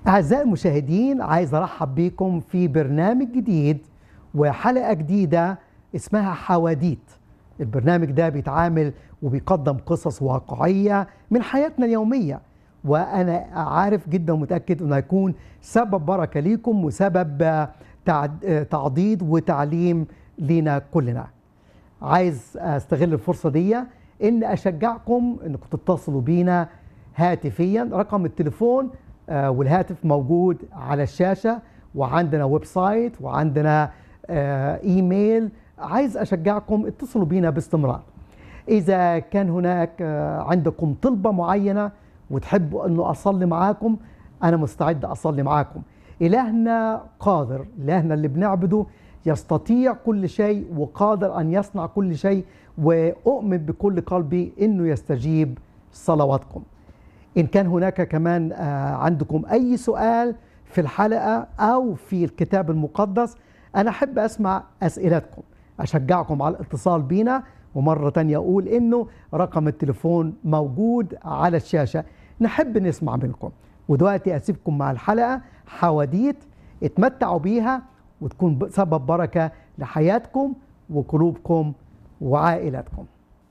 أعزائي المشاهدين عايز أرحب بكم في برنامج جديد وحلقة جديدة اسمها حواديت البرنامج ده بيتعامل وبيقدم قصص واقعية من حياتنا اليومية وأنا عارف جدا ومتأكد أنه هيكون سبب بركة ليكم وسبب آه، تعد- آه، تعضيد وتعليم لينا كلنا عايز استغل الفرصه دي ان اشجعكم انكم تتصلوا بينا هاتفيا رقم التليفون آه، والهاتف موجود على الشاشه وعندنا ويب سايت وعندنا آه، ايميل عايز اشجعكم اتصلوا بينا باستمرار اذا كان هناك آه، عندكم طلبه معينه وتحبوا انه اصلي معاكم انا مستعد اصلي معاكم الهنا قادر الهنا اللي بنعبده يستطيع كل شيء وقادر ان يصنع كل شيء واؤمن بكل قلبي انه يستجيب صلواتكم ان كان هناك كمان آه، عندكم اي سؤال في الحلقه او في الكتاب المقدس انا احب اسمع اسئلتكم اشجعكم على الاتصال بينا ومره تانية اقول انه رقم التليفون موجود على الشاشه نحب نسمع منكم ودلوقتي اسيبكم مع الحلقه حواديت اتمتعوا بيها وتكون ب- سبب بركه لحياتكم وقلوبكم وعائلاتكم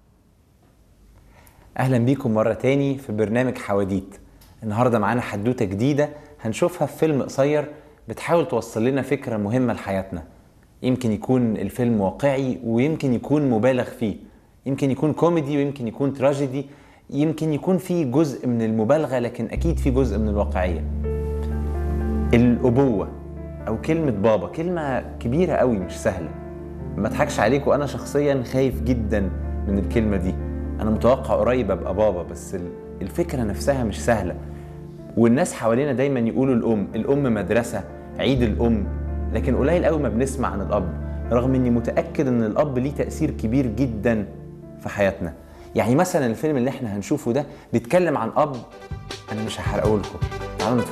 اهلا بيكم مره تاني في برنامج حواديت النهارده معانا حدوته جديده هنشوفها في فيلم قصير بتحاول توصل لنا فكره مهمه لحياتنا يمكن يكون الفيلم واقعي ويمكن يكون مبالغ فيه يمكن يكون كوميدي ويمكن يكون تراجيدي يمكن يكون فيه جزء من المبالغه لكن اكيد فيه جزء من الواقعيه الابوه او كلمه بابا كلمه كبيره قوي مش سهله ما اضحكش عليكم انا شخصيا خايف جدا من الكلمه دي انا متوقع قريب ابقى بابا بس ال- الفكره نفسها مش سهله والناس حوالينا دايما يقولوا الام الام مدرسه عيد الام لكن قليل قوي ما بنسمع عن الاب رغم اني متاكد ان الاب ليه تاثير كبير جدا في حياتنا يعني مثلا الفيلم اللي احنا هنشوفه ده بيتكلم عن اب انا مش هحرقه لكم تعالوا نتفرج